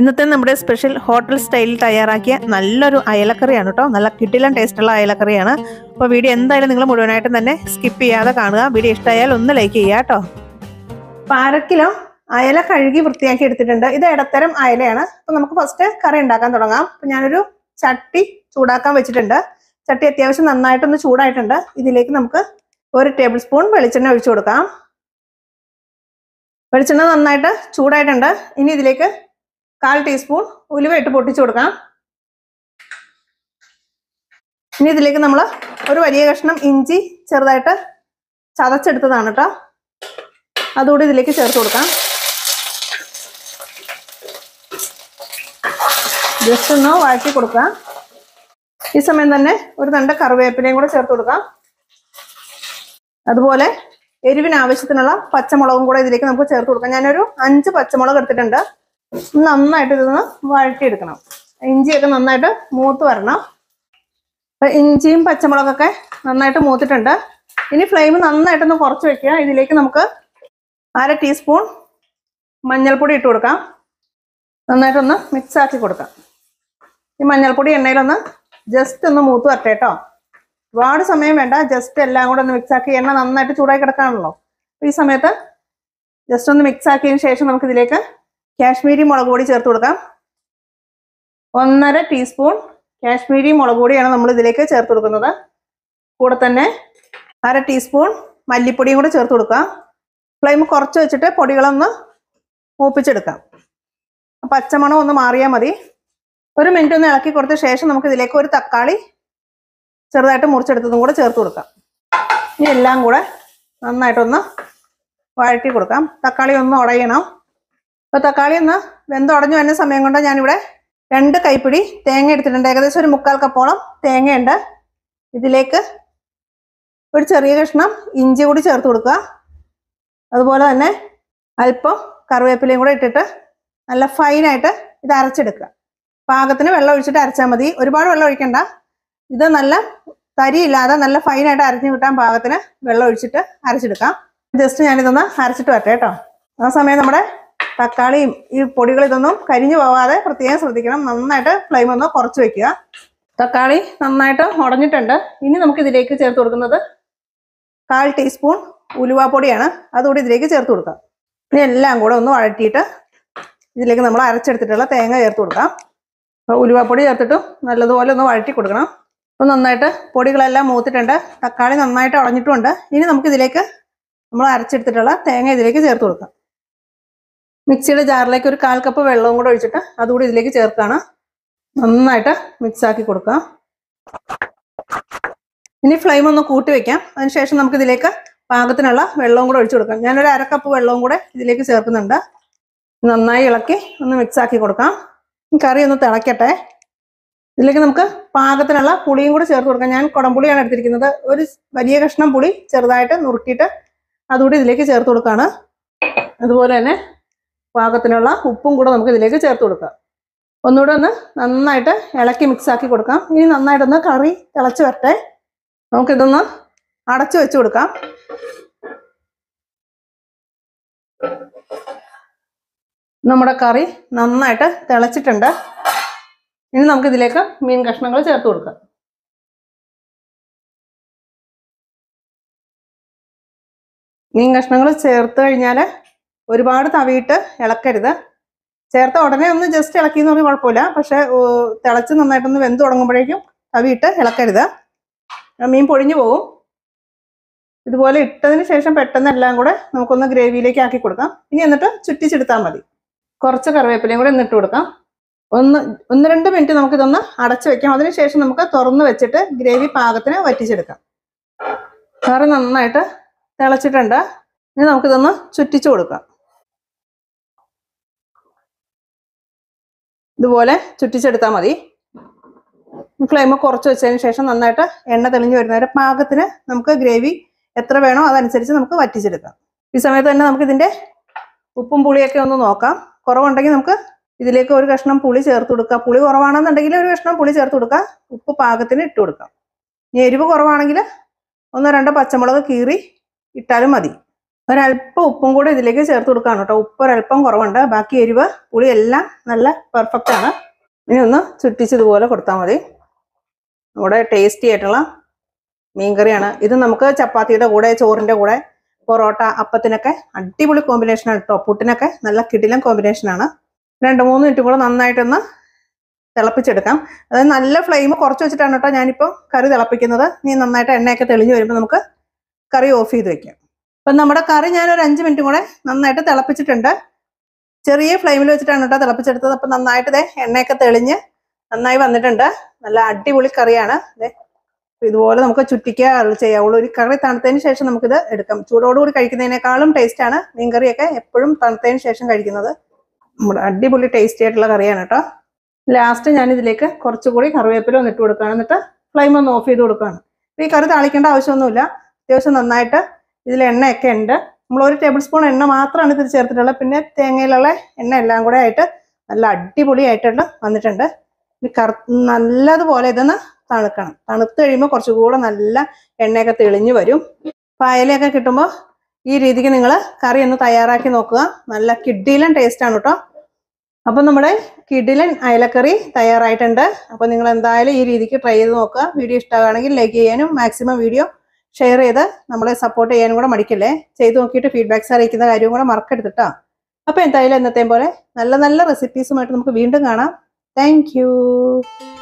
ഇന്നത്തെ നമ്മുടെ special hotel സ്റ്റൈലിൽ തയ്യാറാക്കിയ നല്ലൊരു അയലക്കറിയാണ് കേട്ടോ നല്ല കിട്ടിലൻ ടേസ്റ്റുള്ള അയലക്കറിയാണ് അപ്പോൾ വീഡിയോ എന്തായാലും നിങ്ങൾ മുഴുവനായിട്ടും തന്നെ സ്കിപ്പ് ചെയ്യാതെ കാണുക വീഡിയോ ഇഷ്ടമായാൽ ഒന്ന് ലൈക്ക് ചെയ്യുക കേട്ടോ അപ്പോൾ അര കിലോ അയല കഴുകി വൃത്തിയാക്കി എടുത്തിട്ടുണ്ട് ഇത് ഇടത്തരം അയലയാണ് അപ്പോൾ നമുക്ക് ഫസ്റ്റ് കറി ഉണ്ടാക്കാൻ തുടങ്ങാം അപ്പോൾ ഞാനൊരു ചട്ടി ചൂടാക്കാൻ വെച്ചിട്ടുണ്ട് ചട്ടി അത്യാവശ്യം നന്നായിട്ടൊന്ന് ചൂടായിട്ടുണ്ട് ഇതിലേക്ക് നമുക്ക് ഒരു ടേബിൾ സ്പൂൺ വെളിച്ചെണ്ണ ഒഴിച്ചു കൊടുക്കാം വെളിച്ചെണ്ണ നന്നായിട്ട് ചൂടായിട്ടുണ്ട് ഇനി ഇതിലേക്ക് കാൽ ടീസ്പൂൺ ഉലുവ ഇട്ട് പൊട്ടിച്ചു കൊടുക്കാം ഇനി ഇതിലേക്ക് നമ്മൾ ഒരു വലിയ കഷ്ണം ഇഞ്ചി ചെറുതായിട്ട് ചതച്ചെടുത്തതാണ് കേട്ടോ അതുകൂടി ഇതിലേക്ക് ചേർത്ത് കൊടുക്കാം ജസ്റ്റ് ഒന്ന് വഴറ്റി കൊടുക്കാം ഈ സമയം തന്നെ ഒരു തണ്ട കറിവേപ്പിലയും കൂടെ ചേർത്ത് കൊടുക്കാം അതുപോലെ എരിവിന് ആവശ്യത്തിനുള്ള പച്ചമുളകും കൂടെ ഇതിലേക്ക് നമുക്ക് ചേർത്ത് കൊടുക്കാം ഞാനൊരു അഞ്ച് പച്ചമുളക് എടുത്തിട്ടുണ്ട് നന്നായിട്ട് ഇതൊന്ന് വഴറ്റിയെടുക്കണം ഇഞ്ചിയൊക്കെ നന്നായിട്ട് മൂത്ത് വരണം അപ്പൊ ഇഞ്ചിയും പച്ചമുളകൊക്കെ നന്നായിട്ട് മൂത്തിട്ടുണ്ട് ഇനി ഫ്ലെയിം നന്നായിട്ടൊന്ന് കുറച്ച് വെക്കുക ഇതിലേക്ക് നമുക്ക് അര ടീസ്പൂൺ മഞ്ഞൾപ്പൊടി ഇട്ട് കൊടുക്കാം നന്നായിട്ടൊന്ന് മിക്സ് ആക്കി കൊടുക്കാം ഈ മഞ്ഞൾപ്പൊടി എണ്ണയിലൊന്ന് ജസ്റ്റ് ഒന്ന് മൂത്ത് വരട്ടെ കേട്ടോ ഒരുപാട് സമയം വേണ്ട ജസ്റ്റ് എല്ലാം കൂടെ ഒന്ന് മിക്സ് ആക്കി എണ്ണ നന്നായിട്ട് ചൂടായി കിടക്കാണല്ലോ ഈ സമയത്ത് ജസ്റ്റ് ഒന്ന് മിക്സ് ആക്കിയതിന് ശേഷം നമുക്ക് ഇതിലേക്ക് കാശ്മീരി മുളക് പൊടി ചേർത്ത് കൊടുക്കാം ഒന്നര ടീസ്പൂൺ കാശ്മീരി മുളക് പൊടിയാണ് നമ്മൾ ഇതിലേക്ക് ചേർത്ത് കൊടുക്കുന്നത് കൂടെ തന്നെ അര ടീസ്പൂൺ മല്ലിപ്പൊടിയും കൂടെ ചേർത്ത് കൊടുക്കുക ഫ്ലെയിം കുറച്ച് വെച്ചിട്ട് പൊടികളൊന്ന് മൂപ്പിച്ചെടുക്കാം പച്ചമണം ഒന്ന് മാറിയാൽ മതി ഒരു മിനിറ്റ് ഒന്ന് ഇളക്കി കൊടുത്ത ശേഷം നമുക്ക് ഇതിലേക്ക് ഒരു തക്കാളി ചെറുതായിട്ട് മുറിച്ചെടുത്തതും കൂടെ ചേർത്ത് കൊടുക്കാം ഇനി എല്ലാം കൂടെ നന്നായിട്ടൊന്ന് വഴറ്റി കൊടുക്കാം തക്കാളി ഒന്ന് ഉടയണം അപ്പോൾ തക്കാളി ഒന്ന് വെന്തുടഞ്ഞു വരുന്ന സമയം കൊണ്ട് ഞാനിവിടെ രണ്ട് കൈപ്പിടി തേങ്ങ എടുത്തിട്ടുണ്ട് ഏകദേശം ഒരു മുക്കാൽ കപ്പോളം തേങ്ങയുണ്ട് ഇതിലേക്ക് ഒരു ചെറിയ കഷ്ണം ഇഞ്ചി കൂടി ചേർത്ത് കൊടുക്കുക അതുപോലെ തന്നെ അല്പം കറിവേപ്പിലയും കൂടെ ഇട്ടിട്ട് നല്ല ഫൈനായിട്ട് ഇത് അരച്ചെടുക്കുക പാകത്തിന് വെള്ളം ഒഴിച്ചിട്ട് അരച്ചാൽ മതി ഒരുപാട് വെള്ളം ഒഴിക്കണ്ട ഇത് നല്ല തരിയില്ലാതെ നല്ല ഫൈനായിട്ട് അരഞ്ഞു കിട്ടാൻ പാകത്തിന് വെള്ളം ഒഴിച്ചിട്ട് അരച്ചെടുക്കാം ജസ്റ്റ് ഞാനിതൊന്ന് അരച്ചിട്ട് വരട്ടെ കേട്ടോ ആ സമയം നമ്മുടെ തക്കാളിയും ഈ പൊടികൾ ഇതൊന്നും കരിഞ്ഞു പോവാതെ പ്രത്യേകം ശ്രദ്ധിക്കണം നന്നായിട്ട് ഫ്ലെയിം ഒന്ന് കുറച്ച് വെക്കുക തക്കാളി നന്നായിട്ട് ഉടഞ്ഞിട്ടുണ്ട് ഇനി നമുക്ക് ഇതിലേക്ക് ചേർത്ത് കൊടുക്കുന്നത് കാൽ ടീസ്പൂൺ ഉലുവാപ്പൊടിയാണ് അതുകൂടി ഇതിലേക്ക് ചേർത്ത് കൊടുക്കാം ഇനി എല്ലാം കൂടെ ഒന്ന് വഴറ്റിയിട്ട് ഇതിലേക്ക് നമ്മൾ അരച്ചെടുത്തിട്ടുള്ള തേങ്ങ ചേർത്ത് കൊടുക്കാം അപ്പോൾ ഉലുവാപ്പൊടി ചേർത്തിട്ട് നല്ലതുപോലെ ഒന്ന് വഴറ്റി കൊടുക്കണം അപ്പോൾ നന്നായിട്ട് പൊടികളെല്ലാം മൂത്തിട്ടുണ്ട് തക്കാളി നന്നായിട്ട് ഉടഞ്ഞിട്ടുമുണ്ട് ഇനി നമുക്ക് ഇതിലേക്ക് നമ്മൾ അരച്ചെടുത്തിട്ടുള്ള തേങ്ങ ഇതിലേക്ക് ചേർത്ത് കൊടുക്കാം മിക്സിയുടെ ജാറിലേക്ക് ഒരു കാൽ കപ്പ് വെള്ളവും കൂടെ ഒഴിച്ചിട്ട് അതുകൂടി ഇതിലേക്ക് ചേർക്കുകയാണ് നന്നായിട്ട് മിക്സ് ആക്കി കൊടുക്കാം ഇനി ഫ്ലെയിം ഒന്ന് കൂട്ടി വെക്കാം അതിനുശേഷം നമുക്ക് ഇതിലേക്ക് പാകത്തിനുള്ള വെള്ളവും കൂടെ ഒഴിച്ചു കൊടുക്കാം ഞാനൊരു അര കപ്പ് വെള്ളവും കൂടെ ഇതിലേക്ക് ചേർക്കുന്നുണ്ട് നന്നായി ഇളക്കി ഒന്ന് മിക്സ് ആക്കി കൊടുക്കാം കറി ഒന്ന് തിളക്കട്ടെ ഇതിലേക്ക് നമുക്ക് പാകത്തിനുള്ള പുളിയും കൂടി ചേർത്ത് കൊടുക്കാം ഞാൻ കുടംപുളിയാണ് എടുത്തിരിക്കുന്നത് ഒരു വലിയ കഷ്ണം പുളി ചെറുതായിട്ട് നുറുക്കിയിട്ട് അതുകൂടി ഇതിലേക്ക് ചേർത്ത് കൊടുക്കുകയാണ് അതുപോലെ തന്നെ പാകത്തിനുള്ള ഉപ്പും കൂടെ നമുക്ക് ഇതിലേക്ക് ചേർത്ത് കൊടുക്കാം ഒന്നുകൂടെ ഒന്ന് നന്നായിട്ട് ഇളക്കി മിക്സ് ആക്കി കൊടുക്കാം ഇനി നന്നായിട്ടൊന്ന് കറി തിളച്ച് വരട്ടെ നമുക്കിതൊന്ന് അടച്ചു വെച്ച് കൊടുക്കാം നമ്മുടെ കറി നന്നായിട്ട് തിളച്ചിട്ടുണ്ട് ഇനി നമുക്ക് ഇതിലേക്ക് മീൻ കഷ്ണങ്ങൾ ചേർത്ത് കൊടുക്കാം മീൻ കഷ്ണങ്ങൾ ചേർത്ത് കഴിഞ്ഞാൽ ഒരുപാട് തവിയിട്ട് ഇളക്കരുത് ചേർത്ത ഉടനെ ഒന്ന് ജസ്റ്റ് ഇളക്കി എന്ന് പറഞ്ഞാൽ കുഴപ്പമില്ല പക്ഷെ തിളച്ച് നന്നായിട്ടൊന്ന് വെന്ത് തുടങ്ങുമ്പോഴേക്കും തവിയിട്ട് ഇളക്കരുത് മീൻ പൊഴിഞ്ഞു പോകും ഇതുപോലെ ഇട്ടതിന് ശേഷം പെട്ടെന്ന് എല്ലാം കൂടെ നമുക്കൊന്ന് ഗ്രേവിയിലേക്ക് ആക്കി കൊടുക്കാം ഇനി എന്നിട്ട് ചുറ്റിച്ചെടുത്താൽ മതി കുറച്ച് കറിവേപ്പിലയും കൂടെ ഇന്നിട്ട് കൊടുക്കാം ഒന്ന് ഒന്ന് രണ്ട് മിനിറ്റ് നമുക്കിതൊന്ന് അടച്ചു വെക്കാം അതിനുശേഷം നമുക്ക് തുറന്ന് വെച്ചിട്ട് ഗ്രേവി പാകത്തിന് വറ്റിച്ചെടുക്കാം കറി നന്നായിട്ട് തിളച്ചിട്ടുണ്ട് ഇനി നമുക്കിതൊന്ന് ചുറ്റിച്ചു കൊടുക്കാം ഇതുപോലെ ചുറ്റിച്ചെടുത്താൽ മതി ഫ്ലെയിം കുറച്ച് വെച്ചതിന് ശേഷം നന്നായിട്ട് എണ്ണ തെളിഞ്ഞു വരുന്നവരെ പാകത്തിന് നമുക്ക് ഗ്രേവി എത്ര വേണോ അതനുസരിച്ച് നമുക്ക് വറ്റിച്ചെടുക്കാം ഈ സമയത്ത് തന്നെ നമുക്ക് ഇതിന്റെ ഉപ്പും പുളിയൊക്കെ ഒന്ന് നോക്കാം കുറവുണ്ടെങ്കിൽ നമുക്ക് ഇതിലേക്ക് ഒരു കഷ്ണം പുളി ചേർത്ത് കൊടുക്കുക പുളി കുറവാണെന്നുണ്ടെങ്കിൽ ഒരു കഷ്ണം പുളി ചേർത്ത് കൊടുക്കുക ഉപ്പ് പാകത്തിന് ഇട്ട് കൊടുക്കാം ഇനി എരിവ് കുറവാണെങ്കിൽ ഒന്നോ രണ്ടോ പച്ചമുളക് കീറി ഇട്ടാലും മതി ഒരല്പം ഉപ്പും കൂടെ ഇതിലേക്ക് ചേർത്ത് കൊടുക്കുകയാണ് കേട്ടോ ഉപ്പ് ഒരല്പം കുറവുണ്ട് ബാക്കി എരിവ് പുളി എല്ലാം നല്ല പെർഫെക്റ്റ് ആണ് ഇനി ഒന്ന് ചുറ്റിച്ചതുപോലെ കൊടുത്താൽ മതി നമ്മുടെ ടേസ്റ്റി ആയിട്ടുള്ള മീൻകറിയാണ് ഇത് നമുക്ക് ചപ്പാത്തിയുടെ കൂടെ ചോറിന്റെ കൂടെ പൊറോട്ട അപ്പത്തിനൊക്കെ അടിപൊളി കോമ്പിനേഷനാണ് കേട്ടോ പുട്ടിനൊക്കെ നല്ല കിടിലൻ കോമ്പിനേഷനാണ് രണ്ട് മൂന്ന് മിനിറ്റ് കൂടെ നന്നായിട്ടൊന്ന് തിളപ്പിച്ചെടുക്കാം അതായത് നല്ല ഫ്ലെയിം കുറച്ച് വെച്ചിട്ടാണ് കേട്ടോ ഞാനിപ്പോൾ കറി തിളപ്പിക്കുന്നത് ഇനി നന്നായിട്ട് എണ്ണയൊക്കെ തെളിഞ്ഞ് വരുമ്പോൾ നമുക്ക് കറി ഓഫ് ചെയ്ത് വെക്കാം അപ്പം നമ്മുടെ കറി ഞാൻ ഒരു അഞ്ച് മിനിറ്റും കൂടെ നന്നായിട്ട് തിളപ്പിച്ചിട്ടുണ്ട് ചെറിയ ഫ്ലെയിമിൽ വെച്ചിട്ടാണ് കേട്ടോ തിളപ്പിച്ചെടുത്തത് അപ്പം നന്നായിട്ട് ഇതേ എണ്ണയൊക്കെ തെളിഞ്ഞ് നന്നായി വന്നിട്ടുണ്ട് നല്ല അടിപൊളി കറിയാണ് ഇതേ അപ്പൊ ഇതുപോലെ നമുക്ക് ചുറ്റിക്കുക ചെയ്യാവുള്ളൂ ഒരു കറി തണുത്തതിന് ശേഷം നമുക്കിത് എടുക്കാം ചൂടോടുകൂടി കഴിക്കുന്നതിനേക്കാളും ടേസ്റ്റാണ് മീൻകറിയൊക്കെ എപ്പോഴും തണുത്തതിന് ശേഷം കഴിക്കുന്നത് നമ്മുടെ അടിപൊളി ടേസ്റ്റി ആയിട്ടുള്ള കറിയാണ് കേട്ടോ ലാസ്റ്റ് ഞാൻ ഇതിലേക്ക് കുറച്ചുകൂടി കറിവേപ്പില ഒന്ന് ഇട്ട് കൊടുക്കുകയാണ് എന്നിട്ട് ഫ്ലെയിം ഒന്ന് ഓഫ് ചെയ്ത് കൊടുക്കുകയാണ് അപ്പൊ ഈ കറി താളിക്കേണ്ട ആവശ്യമൊന്നുമില്ല അത്യാവശ്യം നന്നായിട്ട് ഇതിൽ എണ്ണയൊക്കെ ഉണ്ട് നമ്മൾ ഒരു ടേബിൾ സ്പൂൺ എണ്ണ മാത്രമാണ് ഇതിൽ ചേർത്തിട്ടുള്ളത് പിന്നെ തേങ്ങയിലുള്ള എണ്ണ എല്ലാം കൂടെ ആയിട്ട് നല്ല അടിപൊളിയായിട്ടുണ്ട് വന്നിട്ടുണ്ട് ഇത് കറു നല്ലതുപോലെ ഇതൊന്ന് തണുക്കണം തണുത്ത് കഴിയുമ്പോൾ കുറച്ചുകൂടെ നല്ല എണ്ണയൊക്കെ തെളിഞ്ഞു വരും പായലയൊക്കെ കിട്ടുമ്പോൾ ഈ രീതിക്ക് നിങ്ങൾ കറി ഒന്ന് തയ്യാറാക്കി നോക്കുക നല്ല കിഡിലൻ ടേസ്റ്റ് ആണ് കേട്ടോ അപ്പം നമ്മുടെ കിഡിലൻ അയലക്കറി തയ്യാറായിട്ടുണ്ട് അപ്പോൾ നിങ്ങൾ എന്തായാലും ഈ രീതിക്ക് ട്രൈ ചെയ്ത് നോക്കുക വീഡിയോ ഇഷ്ടമാണെങ്കിൽ ലൈക്ക് ചെയ്യാനും മാക്സിമം വീഡിയോ ഷെയർ ചെയ്ത് നമ്മളെ സപ്പോർട്ട് ചെയ്യാനും കൂടെ മടിക്കല്ലേ ചെയ്ത് നോക്കിയിട്ട് ഫീഡ്ബാക്ക്സ് അറിയിക്കുന്ന കാര്യവും കൂടെ മറക്കെടുത്തിട്ടോ അപ്പോൾ എന്തായാലും എന്നത്തെയും പോലെ നല്ല നല്ല റെസിപ്പീസുമായിട്ട് നമുക്ക് വീണ്ടും കാണാം താങ്ക്